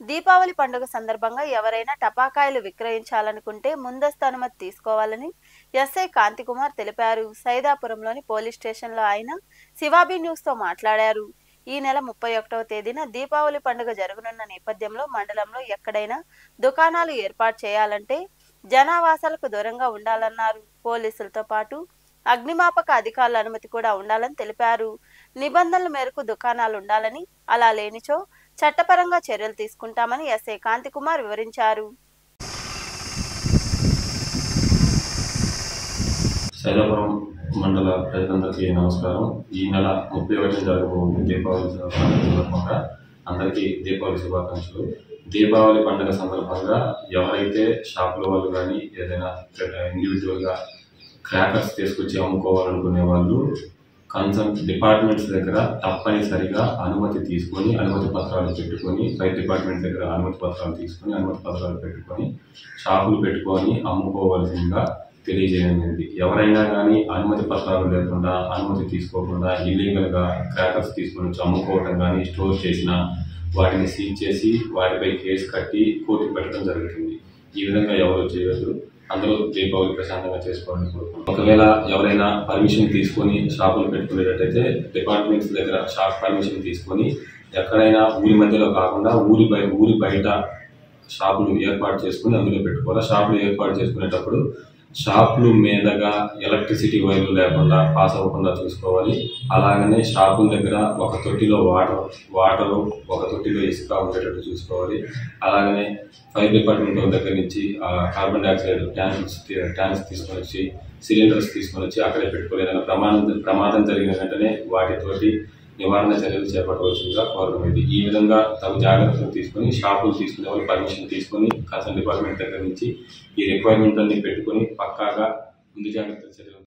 దీపావళి పండుగ సందర్భంగా ఎవరైనా టపాకాయలు విక్రయించాలనుకుంటే ముందస్తు అనుమతి తీసుకోవాలని ఎస్ఐ కాంతికుమార్ తెలిపారు సైదాపురంలోని పోలీస్ స్టేషన్లో ఆయన శివాబీ న్యూస్తో మాట్లాడారు ఈ నెల ముప్పై ఒకటవ తేదీన దీపావళి పండుగ జరగనున్న నేపథ్యంలో మండలంలో ఎక్కడైనా దుకాణాలు ఏర్పాటు చేయాలంటే జనావాసాలకు దూరంగా ఉండాలన్నారు పోలీసులతో పాటు అగ్నిమాపక అధికారుల అనుమతి కూడా ఉండాలని తెలిపారు నిబంధనల మేరకు దుకాణాలు ఉండాలని అలా లేనిచో చట్టపరంగా చర్యలు తీసుకుంటామని ఎస్ఐ కాంతికుమార్ వివరించారు సైదాపురం మండల ప్రజలందరికీ నమస్కారం ఈ నెల ముప్పై ఒకటి జరగబోతుంది దీపావళి పండుగ సందర్భంగా అందరికీ దీపావళి శుభాకాంక్షలు దీపావళి పండుగ సందర్భంగా ఎవరైతే షాపుల వాళ్ళు కానీ ఏదైనా ఇండివిజువల్గా క్రాకర్స్ తీసుకొచ్చి అమ్ముకోవాలనుకునే వాళ్ళు కన్సర్న్ డిపార్ట్మెంట్స్ దగ్గర తప్పనిసరిగా అనుమతి తీసుకొని అనుమతి పత్రాలు పెట్టుకొని ఫైర్ డిపార్ట్మెంట్ దగ్గర అనుమతి పత్రాలు తీసుకొని అనుమతి పత్రాలు పెట్టుకొని షాపులు పెట్టుకొని అమ్ముకోవాల్సిందిగా తెలియజేయమైనది ఎవరైనా కానీ అనుమతి పత్రాలు లేకుండా అనుమతి తీసుకోకుండా ఇల్లీగల్గా క్రాకర్స్ తీసుకొని వచ్చి అమ్ముకోవడం కానీ స్టోర్ చేసిన వాటిని సీజ్ చేసి వాటిపై కేసు కట్టి కోర్టు పెట్టడం జరుగుతుంది ఈ విధంగా ఎవరు చేయవద్దు అందరూ దీపావళి ప్రశాంతంగా చేసుకోవాలని కోరుకుంటున్నాం ఒకవేళ ఎవరైనా పర్మిషన్ తీసుకొని షాపులు పెట్టుకునేటట్టయితే డిపార్ట్మెంట్స్ దగ్గర షాప్ పర్మిషన్ తీసుకొని ఎక్కడైనా ఊరి మధ్యలో కాకుండా ఊరి బయ ఊరి బయట షాపులు ఏర్పాటు చేసుకుని అందులో పెట్టుకోవాలి షాపులు ఏర్పాటు చేసుకునేటప్పుడు షాపులు మీదగా ఎలక్ట్రిసిటీ వైర్లు లేకుండా పాస్ అవ్వకుండా చూసుకోవాలి అలాగనే షాపుల దగ్గర ఒక తొట్టిలో వాటర్ వాటరు ఒక తొట్టిలో ఇసుక ఉండేటట్టు చూసుకోవాలి అలాగనే ఫైర్ డిపార్ట్మెంట్ వాళ్ళ దగ్గర నుంచి ఆ కార్బన్ డైఆక్సైడ్ ట్యాంక్స్ ట్యాంక్స్ తీసుకొని వచ్చి సిలిండర్స్ తీసుకొని వచ్చి అక్కడే పెట్టుకోవాలి ఏదైనా ప్రమాదం ప్రమాదం జరిగిన వెంటనే వాటితోటి నివారణ చర్యలు చేపట్టవలసిందిగా కోరడమైంది ఈ విధంగా తగు జాగ్రత్తలు తీసుకొని షాపులు తీసుకునే వాళ్ళు పర్మిషన్ తీసుకొని కన్సర్న్ డిపార్ట్మెంట్ దగ్గర నుంచి ఈ రిక్వైర్మెంట్ అన్ని పెట్టుకొని పక్కాగా ముందు జాగ్రత్తలు చర్యలు